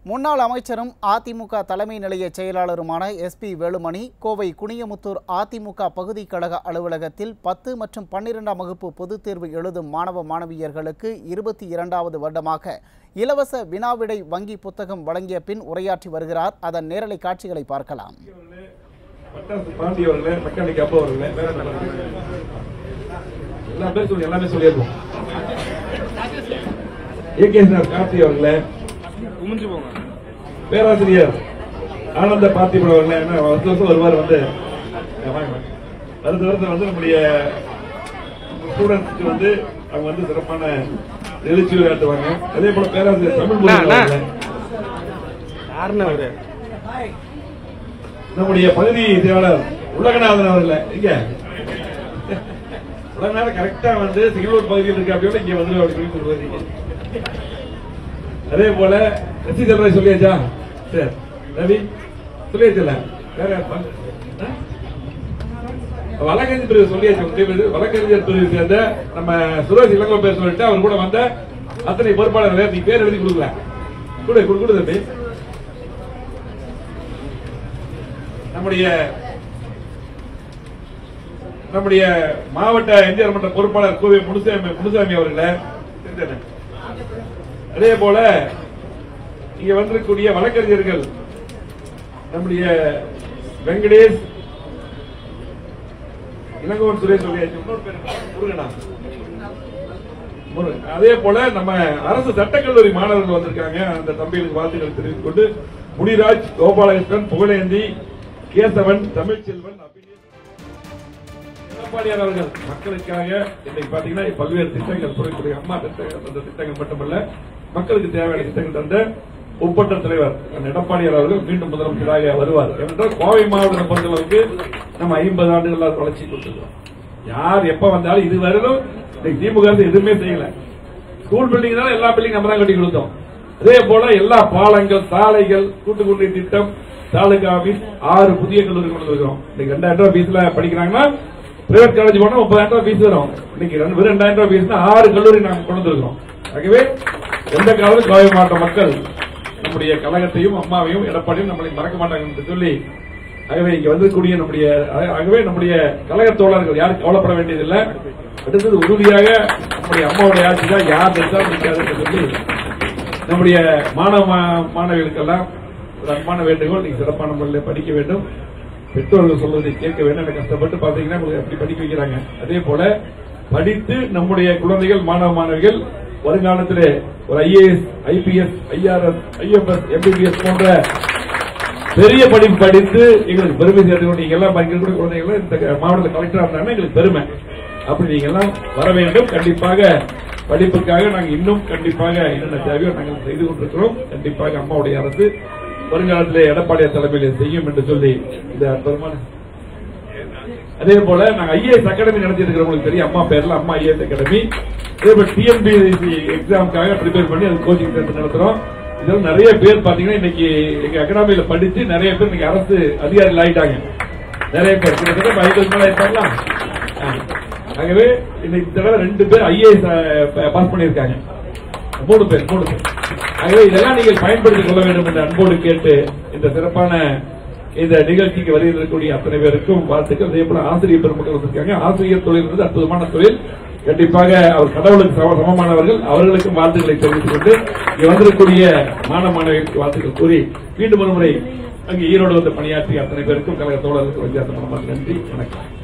முன்னாள் அமைச்சரும் அதிமுக தலைமை நிலைய செயலாளருமான எஸ்பி வேலுமணி கோவை குனியமுத்தூர் அதிமுக பகுதி கழக அலுவலகத்தில் பத்து மற்றும் பன்னிரெண்டாம் வகுப்பு பொதுத் தேர்வு எழுதும் மாணவ மாணவியர்களுக்கு இருபத்தி இரண்டாவது வருடமாக இலவச வினாவிடை வங்கி புத்தகம் வழங்கிய பின் உரையாற்றி வருகிறார் அதன் நேரலை காட்சிகளை பார்க்கலாம் பட்டாசு பாண்டி அவர்களே மெக்கானிக் அப்பா அவர்களே வேற என்ன சொல்றீங்க? எல்லா பேரும் சொல்லி எல்லாமே சொல்லிடுவோம் ஏகேஸ்வர் கார்த்தி அவர்களே பேராசிரியர் ஆனந்த பார்த்திபன் அவர்களே என்ன வருஷம் வருஷம் வருவார் வந்து அஹ் வாங்க, வாங்க. வருஷ வருஷம் வந்து நம்முடைய ஸ்டூடெண்ட்ஸ்க்கு வந்து அவங்க வந்து சிறப்பான எழுச்சி விளையாட்டுவாங்க அதே போல பேராசிரியர் தமிழ் முருகன் அவர்களே நம்முடைய பகுதி செயலாளர் உலகநாதன் அவர்கள இங்க உலகநாதன் கரெக்டா வந்து சிங்களூர் பகுதியில் இருக்கு அப்படியோட இங்க வந்து அப்படி சொல்லி சொல்லுவாங்க அதே போல எஸ் செல்வராஜ் சொல்லியாச்சா சரி ரவி சொல்லியாச்சுல வேற யார் பா- ஆ? வழக்கறிஞர் பிரிவு சொல்லியாச்சு உங்க பேரு. வழக்கறிஞர் பிரிவு சேர்ந்த நம்ம சுரேஷ் இளங்கோ பேர் சொல்லிட்டு அவர் கூட வந்த அத்தனை பொறுப்பாளர்கள் நீ பேர் எழுதி கொடுக்கல கொடு கொடு கொடு தம்பி நம்முடைய நம்முடைய மாவட்ட எம்ஜிஆர் மன்ற பொறுப்பாளர் கோவை முனுசாமி முனுசாமி அவர்களே தெரிஞ்சது. அதே போல இங்க வந்திருக்கக்கூடிய வழக்கறிஞர்கள் நம்முடைய வெங்கடேஷ் இளங்கோவன் சுரேஷ் சொல்லியாச்சு இன்னொரு பேர் என்ன? முருகனா முருகன். அதே போல நம்ம அரசு சட்டக்கல்லூரி மாணவர்கள் வந்திருக்காங்க அந்த தம்பிகளுக்கு வாழ்த்துக்கள் தெரிவித்துக் கொண்டு முனிராஜ் கோபாலகிருஷ்ணன் புகழேந்தி கேசவன் தமிழ்ச்செல்வன் அபிநேஷ் எடப்பாடியார் அவர்கள் மக்களுக்காக இன்னைக்கு பாத்தீங்கன்னா பல்வேறு திட்டங்கள் துறைத்துறை அம்மா திட்டங்கள் தந்த திட்டங்கள் மட்டுமல்ல மக்களுக்கு தேவையான திட்டங்கள் தந்த ஒப்பற்ற தலைவர் அண்ணன் எடப்பாடியார் அவர்கள் மீண்டும் முதலமைச்சராக வருவார் ஏனென்றால் கோவை மாவட்டத்தை பொறுத்தளவுக்கு நம்ம ஐம்பது ஆண்டுகள் வளர்ச்சி கொடுத்துருக்கோம் யார் எப்ப வந்தாலும் இது வரலும் இன்னைக்கு திமுக அரசு எதுவுமே செய்யல ஸ்கூல் பில்டிங் தான் எல்லா பில்டிங் நம்ம தான் கட்டி கொடுத்தோம் அதே போல எல்லா பாலங்கள் சாலைகள் கூட்டு குடிநீர் திட்டம் தாலுகா ஆபீஸ் ஆறு புதிய கல்லூரி கொண்டு வந்திருக்கிறோம் இன்னைக்கு ரெண்டாயிரம் ரூபாய் ஃபீஸ்ல படிக்கிறாங்கன்னா பிரைவேட் காலேஜ் போனா முப்பதாயிரம் ரூபாய் ஃபீஸ் வரும் இன்னைக்கு ரெண்டு வெறும் ரெண்டாயிரம் ரூபாய் ஃபீஸ்னா ஆறு கல்லூரி நாங்க கொண்டு வந்திருக்கோம் ஆகவே எந்த காலத்தும் கோவை மாவட்ட மக்கள் நம்முடைய கழகத்தையும் அம்மாவையும் எடப்பாடியும் நம்மளை மறக்க மாட்டாங்க என்று சொல்லி ஆகவே இங்க வந்திருக்கக்கூடிய நம்முடைய ஆகவே நம்முடைய கழக தோழர்கள் யாரும் கவலைப்பட வேண்டியதில்லை அடுத்தது உறுதியாக நம்முடைய அம்மாவுடைய ஆட்சி தான் யார் நினைச்சாலும் நிற்காது என்று சொல்லி நம்முடைய மாணவ மா- மாணவிகளுக்கெல்லாம் ஒரு அன்பான வேண்டுகோள் நீங்க சிறப்பான முறையில் படிக்க வேண்டும் பெற்றோர்கள் சொல்வதை கேட்க வேண்டும் எனக்கு கஷ்டப்பட்டு பாத்தீங்கன்னா உங்களுக்கு அப்படி படிக்க வைக்கிறாங்க அதே போல படித்து நம்முடைய குழந்தைகள் மாணவ மாணவிகள் வருங்காலத்திலே ஒரு IAS IPS IRS IFS MBBS போன்ற பெரிய படிப்பு படித்து எங்களுக்கு பெருமை சேர்த்து நீங்க எல்லாம் படிக்கக்கூடிய குழந்தைகள் இந்த மாவட்டத்தில் கலெக்டரா இருந்தாங்கன்னா எங்களுக்கு பெருமை அப்படி நீங்க எல்லாம் வர வேண்டும் கண்டிப்பாக படிப்புக்காக நாங்கள் இன்னும் கண்டிப்பாக என்னென்ன தேவையோ நாங்கள் செய்து கொண்டிருக்கிறோம் கண்டிப்பாக அம்மாவுடைய அரசு வருங்காலத்திலே எடப்பாடியார் தலைமையில் செய்யும் என்று சொல்லி இந்த அற்புதமான அதே போல நாங்க ஐஏஎஸ் அகாடமி நடத்திட்டு உங்களுக்கு தெரியும் அம்மா பேர்ல அம்மா ஐஏஎஸ் அகாடமி அதே போல டிஎன்பிஎஸ்சி எக்ஸாமுக்காக ப்ரிப்பேர் பண்ணி அது கோச்சிங் சென்டர் நடத்துறோம் இதெல்லாம் நிறைய பேர் பாத்தீங்கன்னா இன்னைக்கு எங்க அகாடமியில படிச்சு நிறைய பேர் இன்னைக்கு அரசு அதிகாரிகள் ஆயிட்டாங்க நிறைய பேர் கிட்டத்தட்ட ஐம்பது மேல இருப்பாங்களா ஆ. ஆகவே இன்னைக்கு தடவை ரெண்டு பேர் ஐஏஎஸ் பாஸ் பண்ணியிருக்காங்க மூணு பேர் மூணு பேர் ஆகவே இதெல்லாம் நீங்கள் பயன்படுத்திக் கொள்ள வேண்டும் என்று அன்போடு கேட்டு இந்த சிறப்பான இந்த நிகழ்ச்சிக்கு வருகிறக்கூடிய அத்தனை பேருக்கும் வாழ்த்துக்கள் அதே போல ஆசிரியர் பெருமக்கள் வந்திருக்காங்க ஆசிரியர் தொழில் என்பது அற்புதமான தொழில் கண்டிப்பாக அவர் கடவுளுக்கு சம- சமமானவர்கள் அவர்களுக்கும் வாழ்த்துக்களை தெரிவித்துக் கொண்டு இங்கே வந்திருக்கக்கூடிய மாணவ மாணவிகளுக்கு வாழ்த்துக்கள் கூறி மீண்டும் ஒரு முறை அங்கே ஈரோடு வந்து பணியாற்றிய அத்தனை பேருக்கும் கழக தோழர்களுக்கு வித்தியாசமான நன்றி வணக்கம்